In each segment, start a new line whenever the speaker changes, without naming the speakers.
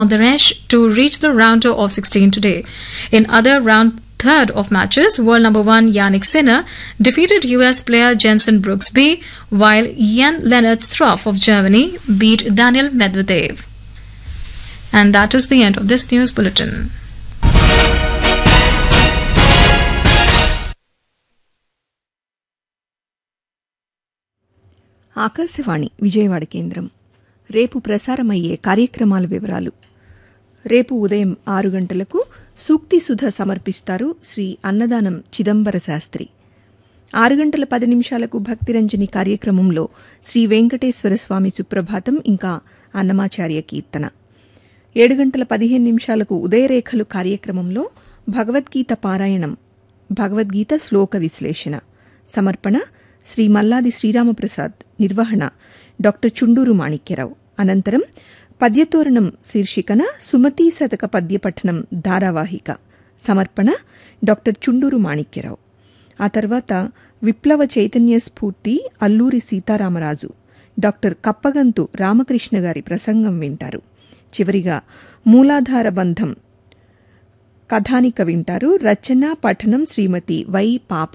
the rest to reach the round of 16 today. In other round third of matches, world number one Yannick Sinner defeated US player Jensen Brooksby, while Jan Lennart Struff of Germany beat Daniel Medvedev. And that is the end of this news bulletin.
Akashvani Vijayawada కేంద్రం రేపు ప్రసారమయ్యే కార్యక్రమాల వివరాలు రేపు ఉదయం ఆరు గంటలకు సూక్తి సుధ సమర్పిస్తారు శ్రీ అన్నదానం చిదంబర శాస్త్రి ఆరు గంటల పది నిమిషాలకు భక్తిరంజని కార్యక్రమంలో శ్రీ వెంకటేశ్వర స్వామి సుప్రభాతం ఇంకా అన్నమాచార్య కీర్తన ఏడు గంటల పదిహేను నిమిషాలకు ఉదయరేఖలు కార్యక్రమంలో భగవద్గీత పారాయణం భగవద్గీత శ్లోక విశ్లేషణ సమర్పణ శ్రీ మల్లాది శ్రీరామప్రసాద్ నిర్వహణ డాక్టర్ చుండూరు మాణిక్యరావు అనంతరం పద్యతోరణం శీర్షికన సుమతీ శతక పద్యపఠనం ధారావాహిక సమర్పణ డాక్టర్ చుండూరు మాణిక్యరావు ఆ తర్వాత విప్లవ చైతన్య స్ఫూర్తి అల్లూరి సీతారామరాజు డాక్టర్ కప్పగంతు రామకృష్ణ గారి ప్రసంగం వింటారు చివరిగా మూలాధార బంధం కథానిక వింటారు రచన పఠనం శ్రీమతి వై పాప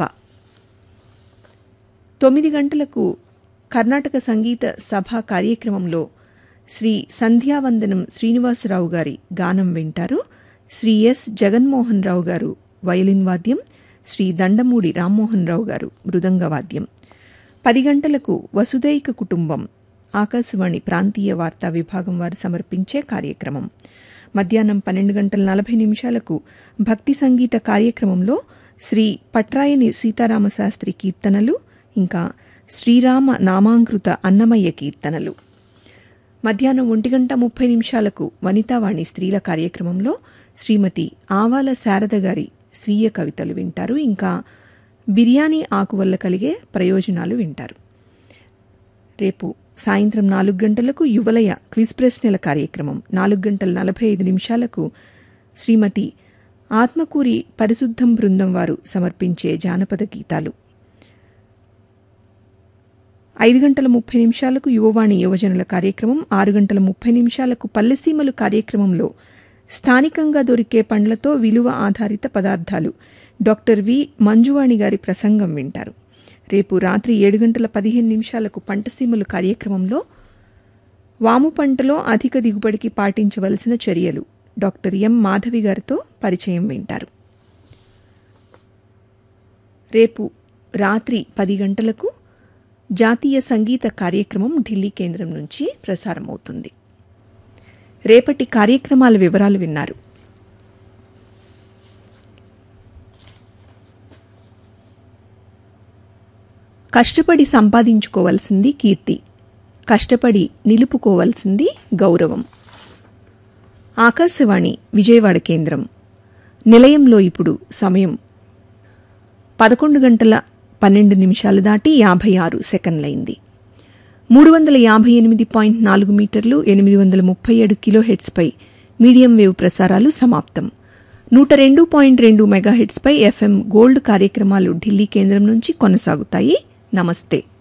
తొమ్మిది గంటలకు కర్ణాటక సంగీత సభ కార్యక్రమంలో శ్రీ సంధ్యావందనం శ్రీనివాసరావు గారి గానం వింటారు శ్రీ ఎస్ జగన్మోహన్ రావు గారు వయలిన్ వాద్యం శ్రీ దండమూడి రామ్మోహన్ రావు గారు మృదంగ వాద్యం పది గంటలకు వసుదైక కుటుంబం ఆకాశవాణి ప్రాంతీయ వార్తా విభాగం వారు సమర్పించే కార్యక్రమం మధ్యాహ్నం పన్నెండు గంటల నలభై నిమిషాలకు భక్తి సంగీత కార్యక్రమంలో శ్రీ పట్రాయని సీతారామశాస్త్రి కీర్తనలు ఇంకా శ్రీరామ నామాంకృత అన్నమయ్య కీర్తనలు మధ్యాహ్నం ఒంటి గంట ముప్పై నిమిషాలకు వనితావాణి స్త్రీల కార్యక్రమంలో శ్రీమతి ఆవాల శారద గారి స్వీయ కవితలు వింటారు ఇంకా బిర్యానీ ఆకు వల్ల కలిగే ప్రయోజనాలు వింటారు రేపు సాయంత్రం నాలుగు గంటలకు యువలయ క్విజ్ ప్రశ్నల కార్యక్రమం నాలుగు గంటల నలభై ఐదు నిమిషాలకు శ్రీమతి ఆత్మకూరి పరిశుద్ధం బృందం వారు సమర్పించే జానపద గీతాలు ఐదు గంటల ముప్పై నిమిషాలకు యువవాణి యువజనుల కార్యక్రమం ఆరు గంటల ముప్పై నిమిషాలకు పల్లెసీమలు కార్యక్రమంలో స్థానికంగా దొరికే పండ్లతో విలువ ఆధారిత పదార్థాలు డాక్టర్ వి మంజువాణి గారి ప్రసంగం వింటారు రేపు రాత్రి ఏడు గంటల పదిహేను నిమిషాలకు పంటసీమలు కార్యక్రమంలో వాము పంటలో అధిక దిగుబడికి పాటించవలసిన చర్యలు డాక్టర్ ఎం మాధవి గారితో పరిచయం వింటారు రేపు రాత్రి పది గంటలకు జాతీయ సంగీత కార్యక్రమం ఢిల్లీ కేంద్రం నుంచి ప్రసారమవుతుంది రేపటి కార్యక్రమాల వివరాలు విన్నారు కష్టపడి సంపాదించుకోవాల్సింది కీర్తి కష్టపడి నిలుపుకోవాల్సింది గౌరవం ఆకాశవాణి విజయవాడ కేంద్రం నిలయంలో ఇప్పుడు సమయం పదకొండు గంటల పన్నెండు నిమిషాలు దాటి యాభై ఆరు సెకండ్లైంది మూడు వందల యాభై ఎనిమిది పాయింట్ నాలుగు మీటర్లు ఎనిమిది వందల ముప్పై ఏడు కిలోహెడ్స్పై మీడియం వేవ్ ప్రసారాలు సమాప్తం నూట రెండు పాయింట్ రెండు మెగాహెడ్స్పై ఎఫ్ఎం గోల్డ్ కార్యక్రమాలు ఢిల్లీ కేంద్రం నుంచి కొనసాగుతాయి నమస్తే